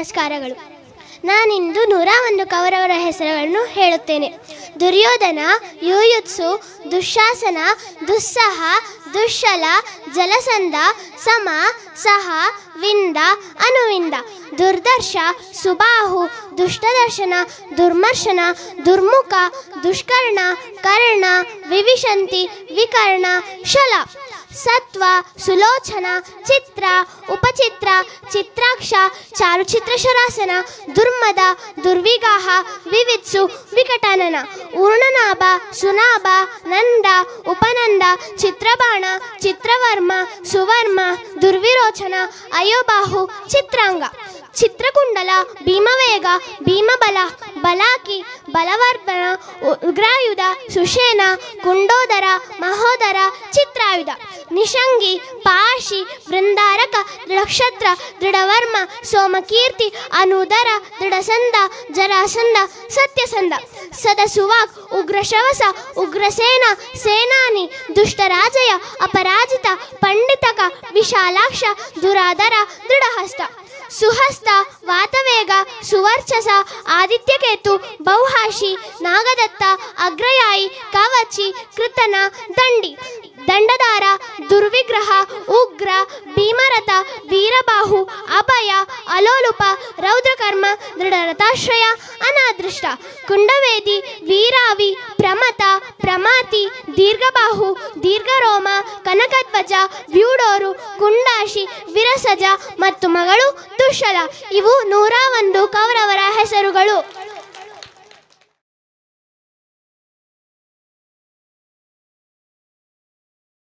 ನಮಸ್ಕಾರಗಳು ನಾನಿಂದು ನೂರ ಒಂದು ಕೌರವರ ಹೆಸರುಗಳನ್ನು ಹೇಳುತ್ತೇನೆ ದುರ್ಯೋಧನ ಯುಯುತ್ಸು ದುಶ್ಯಾಸನ ದುಸ್ಸಹ ದುಶ್ಶಲ ಜಲಸಂಧ ಸಮ ಸಹ ವಿಂದ ಅನುವಿಂದ ದುರ್ದರ್ಶ ಸುಬಾಹು ದುಷ್ಟದರ್ಶನ ದುರ್ಮರ್ಶನ ದುರ್ಮುಖ ದುಷ್ಕರ್ಣ ಕರ್ಣ ವಿವಿಶಂತಿ ವಿಕರ್ಣ ಶಲ ಸತ್ವ ಸುಲೋಚನ ಚಿತ್ರ ಉಪಚಿತ್ರ ಚಿತ್ರಾಕ್ಷ ಚಾರುಚಿತ್ರ ಶರಾಸನ ದುರ್ಮದ ದುರ್ವಿಗಾಹ ವಿವಿತ್ಸು ವಿಕಟಾನನ ಊರ್ಣನಾಭ ಸುನಾಭ ನಂದ ಉಪನಂದ ಚಿತ್ರಬಾಣ ಚಿತ್ರವರ್ಮ ಸುವರ್ಮ ದುರ್ವಿರೋಚನ ಅಯೋಬಾಹು ಚಿತ್ರಾಂಗ ಚಿತ್ರಕುಂಡಲ ಭೀಮವೇಗ ಭೀಮಬಲ ಬಲಾಕಿ ಬಲವರ್ಧನ ಉ- ಉಗ್ರಾಯುಧ ಸುಷೇನ ಕುಂಡೋದರ ಮಹೋದರ ಚಿತ್ರಾಯುಧ ನಿಶಂಗಿ ಪಾಶಿ ಬೃಂದಾರಕ ನಕ್ಷತ್ರ ದೃಢವರ್ಮ ಸೋಮಕೀರ್ತಿ ಅನುದರ ದೃಢಸಂದ ಜರಾಸಂದ ಸತ್ಯಸಂದ ಸದಸುವಾಗ್ ಉಗ್ರಶವಸ ಉಗ್ರಸೇನ ಸೇನಾನಿ ದುಷ್ಟರಾಜಯ ಅಪರಾಜಿತ ಪಂಡಿತಕ ವಿಶಾಲಾಕ್ಷ ದುರಾದರ ದೃಢಹಸ್ತ ಸುಹಸ್ತ ವಾತವೇಗ ಸುವರ್ಚಸ ಆದಿತ್ಯಕೇತು ಬಹುಹಾಷಿ ನಾಗದತ್ತ ಅಗ್ರಯಾಯಿ ಕವಚಿ ಕೃತನ ದಂಡಿ ದಂಡದಾರ ದುರ್ವಿಗ್ರಹ ಉಗ್ರ ಭೀಮರಥ ವೀರಬಾಹು ಅಭಯ ಅಲೋಲುಪ ರೌದ್ರಕರ್ಮ ದೃಢರಥಾಶ್ರಯ ಅನಾದೃಷ್ಟ ಕುಂಡವೇದಿ ವೀರಾವಿ ಪ್ರಮತ ಪ್ರಮಾತಿ ದೀರ್ಘಬಾಹು ದೀರ್ಘರೋಮ ಕನಕಧ್ವಜ ಬ್ಯೂಡೋರು ಕುಂಡಾಶಿ ವಿರಸಜ ಮತ್ತು ಮಗಳು ದುಶ್ಶಲ ಇವು ನೂರ ಒಂದು ಕೌರವರ ಹೆಸರುಗಳು